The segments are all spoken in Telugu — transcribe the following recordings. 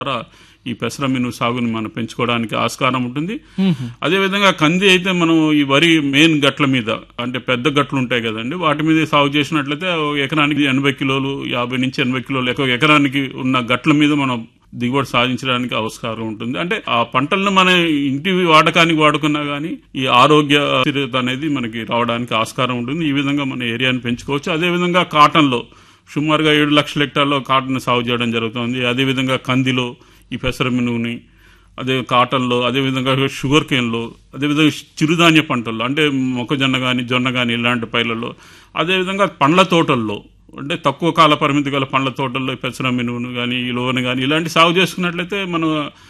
ద్వారా ఈ పెసర మినుము సాగుని మనం పెంచుకోవడానికి ఆస్కారం ఉంటుంది అదేవిధంగా కంది అయితే మనం ఈ వరి మెయిన్ గట్ల మీద అంటే పెద్ద గట్లు ఉంటాయి కదండి వాటి మీద సాగు చేసినట్లయితే ఒక ఎకరానికి ఎనభై కిలోలు యాభై నుంచి ఎనభై కిలోలు ఒక ఎకరానికి ఉన్న గట్ల మీద మనం దిగుబడి సాధించడానికి ఆస్కారం ఉంటుంది అంటే ఆ పంటలను మన ఇంటి వాడకానికి వాడుకున్నా గానీ ఈ ఆరోగ్య స్థిరత అనేది మనకి రావడానికి ఆస్కారం ఉంటుంది ఈ విధంగా మన ఏరియాని పెంచుకోవచ్చు అదేవిధంగా కాటన్లో సుమారుగా ఏడు లక్షల హెక్టార్లో కాటన్ సాగు చేయడం జరుగుతుంది అదేవిధంగా కందిలో ఈ పెసర మినువుని అదే కాటన్లో అదేవిధంగా షుగర్ కేన్లో అదేవిధంగా చిరుధాన్య పంటల్లో అంటే మొక్కజొన్న కానీ జొన్న కానీ ఇలాంటి పైర్లలో అదేవిధంగా పండ్ల తోటల్లో అంటే తక్కువ కాల పరిమితి గల పండ్ల తోటల్లో ఈ పెసర మినువును కానీ ఈ లోను కానీ ఇలాంటి సాగు చేసుకున్నట్లయితే మనం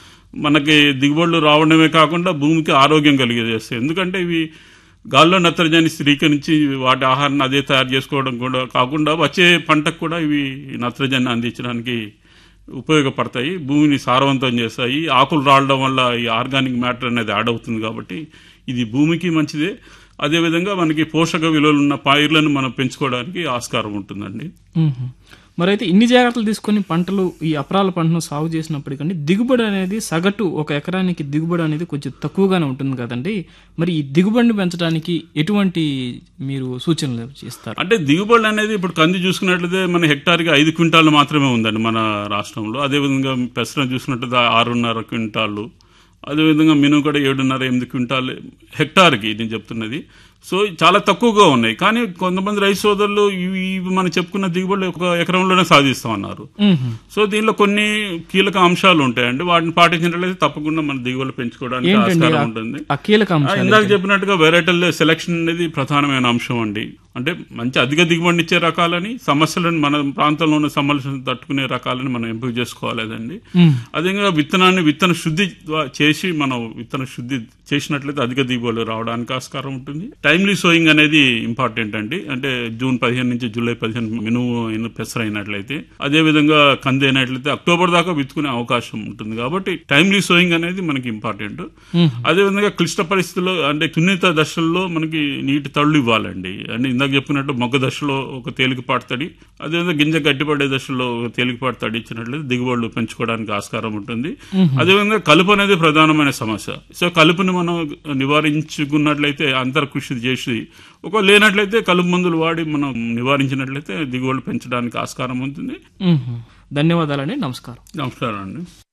మనకి దిగుబడులు రావడమే కాకుండా భూమికి ఆరోగ్యం కలిగజేస్తాయి ఎందుకంటే ఇవి గాల్లో నత్రజని స్థిరీకరించి వాటి ఆహారాన్ని అదే తయారు చేసుకోవడం కూడా కాకుండా వచ్చే పంటకు కూడా ఇవి నత్రజని అందించడానికి ఉపయోగపడతాయి భూమిని సారవంతం చేస్తాయి ఆకులు రావడం వల్ల ఈ ఆర్గానిక్ మ్యాటర్ అనేది యాడ్ అవుతుంది కాబట్టి ఇది భూమికి మంచిదే అదేవిధంగా మనకి పోషక విలువలు ఉన్న పైర్లను మనం పెంచుకోవడానికి ఆస్కారం ఉంటుందండి మ్మ్. మరైతే ఇన్ని జాగ్రత్తలు తీసుకొని పంటలు ఈ అపరాల పంటను సాగు చేసినప్పటికండి దిగుబడి అనేది సగటు ఒక ఎకరానికి దిగుబడి అనేది కొంచెం తక్కువగానే ఉంటుంది కదండి మరి ఈ దిగుబడిని పెంచడానికి ఎటువంటి మీరు సూచనలు చేస్తారు అంటే దిగుబడి అనేది ఇప్పుడు కంది చూసుకున్నట్లయితే మన హెక్టార్కి ఐదు క్వింటాలు మాత్రమే ఉందండి మన రాష్ట్రంలో అదేవిధంగా పెసర చూసుకున్నట్లయితే ఆరున్నర క్వింటాలు అదేవిధంగా మినుము కూడా ఏడున్నర ఎనిమిది క్వింటాలు హెక్టార్కి నేను చెప్తున్నది సో చాలా తక్కువగా ఉన్నాయి కానీ కొంతమంది రైతు సోదరులు ఇవి ఇవి మనం చెప్పుకున్న దిగుబడులు ఒక ఎకరంలోనే సాధిస్తామన్నారు మ్మ్. సో దీనిలో కొన్ని కీలక అంశాలు ఉంటాయండి వాటిని పాటించినట్లయితే తప్పకుండా మన దిగుబడులు పెంచుకోవడానికి ఏంటండి ఆస్కారం ఆ- ఉంటుంది ఆ కీలక ఆ, అంశాలు ఇందాక చెప్పినట్టుగా వెరైటల్ సెలక్షన్ అనేది ప్రధానమైన అంశం అండి అంటే మంచి అధిక దిగుబడిని ఇచ్చే రకాలని సమస్యలను మన ప్రాంతంలో ఉన్న సమస్యలను తట్టుకునే రకాలని మనం ఎంపిక చేసుకోవాలేదండి మ్మ్. అదేవిధంగా విత్తనాన్ని విత్తన శుద్ధి ద్వా- చేసి మనం విత్తన శుద్ధి చేసినట్లయితే అధిక దిగుబడులు రావడానికి ఆస్కారం ఉంటుంది టైమ్లీ సోయింగ్ అనేది ఇంపార్టెంట్ అండి అంటే జూన్ పదిహేను నుంచి జూలై పదిహేను మినుము అయిన- పెసర అయినట్లయితే అదే విధంగా కంది అయినట్లయితే అక్టోబర్ దాకా విత్తుకునే అవకాశం ఉంటుంది కాబట్టి టైమ్లీ సోయింగ్ అనేది మనకి ఇంపార్టెంట్ మ్మ్. అదేవిధంగా క్లిష్ట పరిస్థితుల్లో అంటే సున్నిత దశల్లో మనకి నీటి తళ్ళు ఇవ్వాలండి అంటే ఇందాక చెప్పుకున్నట్టు మొగ్గ దశలో ఒక తేలికపాటు తడి అదేవిధంగా గింజ గట్టిపడే దశలో ఒక తేలికపాటు తడి ఇచ్చినట్లయితే దిగుబడులు పెంచుకోవడానికి ఆస్కారం ఉంటుంది అదేవిధంగా కలుపు అనేది ప్రధానమైన సమస్య సో కలుపుని మనం నివారించుకున్నట్లయితే అంతర్ కృషి చేసి ఒక లేనట్లయితే కలుపు మందులు వాడి మనం నివారించినట్లయితే దిగుబడులు పెంచడానికి ఆస్కారం ఉంటుంది మ్మ్. ధన్యవాదాలండి నమస్కారం నమస్కారం అండి